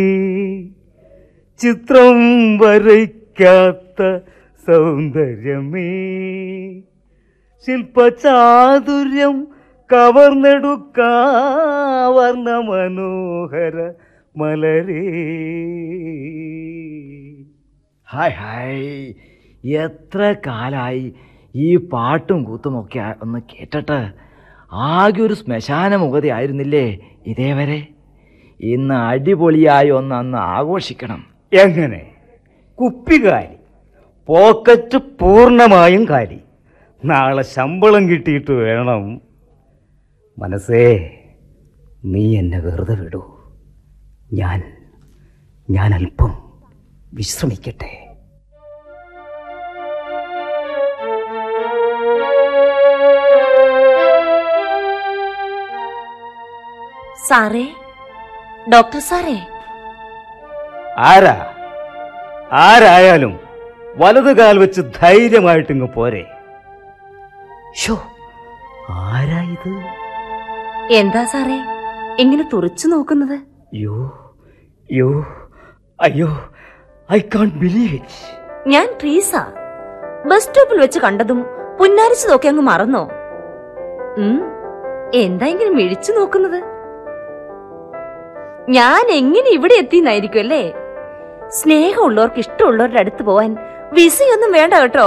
ചിത്രം വരയ്ക്കാത്ത സൗന്ദര്യമേ ശില്പചാതുര്യം കവർന്നെടുക്കാവർണ്ണ മനോഹര മലരേ ഹായ് ഹായ് എത്ര കാലായി ഈ പാട്ടും കൂത്തുമൊക്കെ ഒന്ന് കേട്ടിട്ട് ആകെ ഒരു ശ്മശാന മുഖതയായിരുന്നില്ലേ ഇതേവരെ ഇന്ന് അടിപൊളിയായി ഒന്ന് അന്ന് ആഘോഷിക്കണം എങ്ങനെ കുപ്പി കാലി പോക്കറ്റ് പൂർണ്ണമായും കാലി നാളെ ശമ്പളം കിട്ടിയിട്ട് വേണം മനസ്സേ നീ എന്നെ വെറുതെ വിടൂ ഞാൻ ഞാൻ അല്പം വിശ്രമിക്കട്ടെ സാറേ ഡോക്ടർ സാറേ ആരാ ആരായാലും വലതു കാൽ വെച്ച് ധൈര്യമായിട്ടിങ്ങ് പോരെ ഷോ ആരാ ഇത് എന്താ സാറേ എങ്ങനെ തുറച്ചു നോക്കുന്നത് യോ യോ അയ്യോ ഐ കാൺ ബിലീവ് ഇറ്റ് ഞാൻ ട്രീസ ബസ് സ്റ്റോപ്പിൽ വെച്ച് കണ്ടതും പുന്നാരിച്ചു നോക്കി അങ്ങ് മറന്നോ ഉം, എന്താ ഇങ്ങനെ മിഴിച്ചു നോക്കുന്നത് ഞാൻ എങ്ങനെ ഇവിടെ എത്തിന്നായിരിക്കും അല്ലേ സ്നേഹമുള്ളവർക്ക് ഇഷ്ടമുള്ളവരുടെ അടുത്ത് പോവാൻ വിസയൊന്നും വേണ്ട കേട്ടോ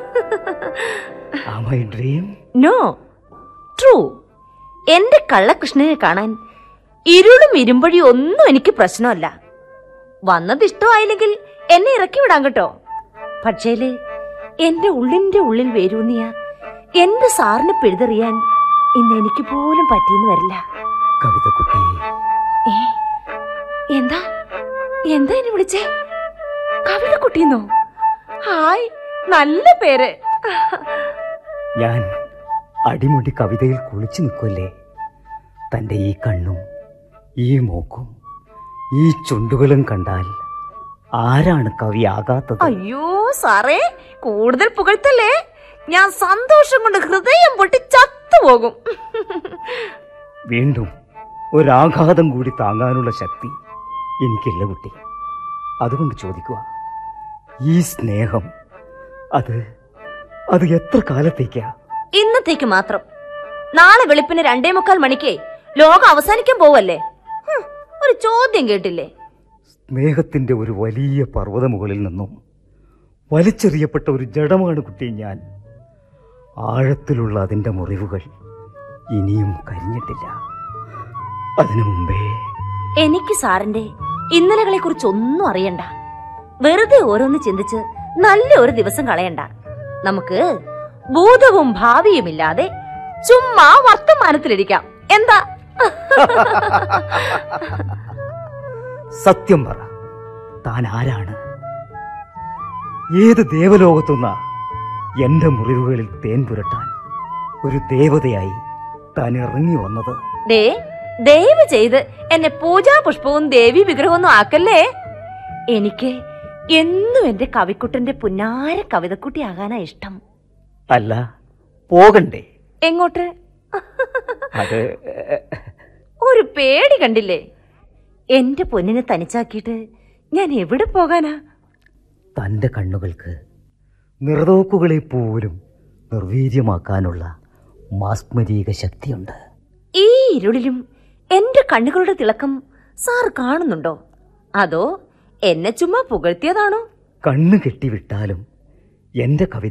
ആ മൈ ഡ്രീം നോ ട്രൂ എന്റെ കള്ളകൃഷ്ണനെ കാണാൻ ഇരുളും ഇരുമ്പഴിയും ഒന്നും എനിക്ക് പ്രശ്നമല്ല വന്നത് ഇഷ്ടമായില്ലെങ്കിൽ എന്നെ ഇറക്കി വിടാൻ കേട്ടോ പക്ഷേല് എന്റെ ഉള്ളിന്റെ ഉള്ളിൽ വേരൂന്നിയ എന്റെ സാറിനെ പിഴുതെറിയാൻ ഇന്ന് എനിക്ക് പോലും പറ്റിയെന്ന് വരില്ല കവിത കുട്ടി ഏ എന്താ എന്താ എന്നെ വിളിച്ചേ കവിത കുട്ടിന്നോ ഹായ് നല്ല പേര് ഞാൻ അടിമുടി കവിതയിൽ കുളിച്ചു നിൽക്കുമല്ലേ തൻ്റെ ഈ കണ്ണും ഈ മൂക്കും ഈ ചുണ്ടുകളും കണ്ടാൽ ആരാണ് കവിയാകാത്തത് അയ്യോ സാറേ കൂടുതൽ പുകഴ്ത്തല്ലേ ഞാൻ സന്തോഷം കൊണ്ട് ഹൃദയം പൊട്ടി ചത്തുപോകും വീണ്ടും ഒരാഘാതം കൂടി താങ്ങാനുള്ള ശക്തി എനിക്കില്ല കുട്ടി അതുകൊണ്ട് ചോദിക്കുക ഈ സ്നേഹം അത് അത് എത്ര കാലത്തേക്കാ ഇന്നത്തേക്ക് മാത്രം നാളെ വെളുപ്പിന് രണ്ടേ മുക്കാൽ മണിക്ക് ലോകം അവസാനിക്കാൻ പോവല്ലേ ഹും, ഒരു ചോദ്യം കേട്ടില്ലേ സ്നേഹത്തിന്റെ ഒരു വലിയ പർവ്വത മുകളിൽ നിന്നും വലിച്ചെറിയപ്പെട്ട ഒരു ജഡമാണ് കുട്ടി ഞാൻ ആഴത്തിലുള്ള അതിന്റെ മുറിവുകൾ ഇനിയും കരിഞ്ഞിട്ടില്ല അതിനു മുമ്പേ എനിക്ക് സാറിന്റെ ഇന്നലകളെ കുറിച്ച് ഒന്നും അറിയണ്ട വെറുതെ ഓരോന്ന് ചിന്തിച്ച് നല്ല ഒരു ദിവസം കളയണ്ട നമുക്ക് ഭൂതവും ഭാവിയുമില്ലാതെ ചുമ്മാ വർത്തമാനത്തിലിരിക്കാം എന്താ സത്യം പറ താൻ ആരാണ് ഏത് ദേവലോകത്തുനിന്ന എന്റെ മുറിവുകളിൽ തേൻ പുരട്ടാൻ ഒരു ദേവതയായി താൻ ഇറങ്ങി വന്നത് ദേ ദയവ് ചെയ്ത് എന്നെ പൂജാ പുഷ്പവും ദേവി വിഗ്രഹമൊന്നും ആക്കല്ലേ എനിക്ക് എന്നും എന്റെ കവിക്കുട്ടന്റെ പുന്നാര കവിതക്കുട്ടി ആകാനാ ഇഷ്ടം അല്ല പോകണ്ടേ എങ്ങോട്ട് അത് ഒരു പേടി കണ്ടില്ലേ എന്റെ പൊന്നിനെ തനിച്ചാക്കിയിട്ട് ഞാൻ എവിടെ പോകാനാ തന്റെ കണ്ണുകൾക്ക് നിർതോക്കുകളെ പോലും നിർവീര്യമാക്കാനുള്ള മാസ്മരീക ശക്തിയുണ്ട് ഈ ഇരുളിലും എന്റെ കണ്ണുകളുടെ തിളക്കം സാർ കാണുന്നുണ്ടോ അതോ എന്നെ ചുമ്മാ പുകഴ്ത്തിയതാണോ കണ്ണു കെട്ടിവിട്ടാലും എന്റെ കവിത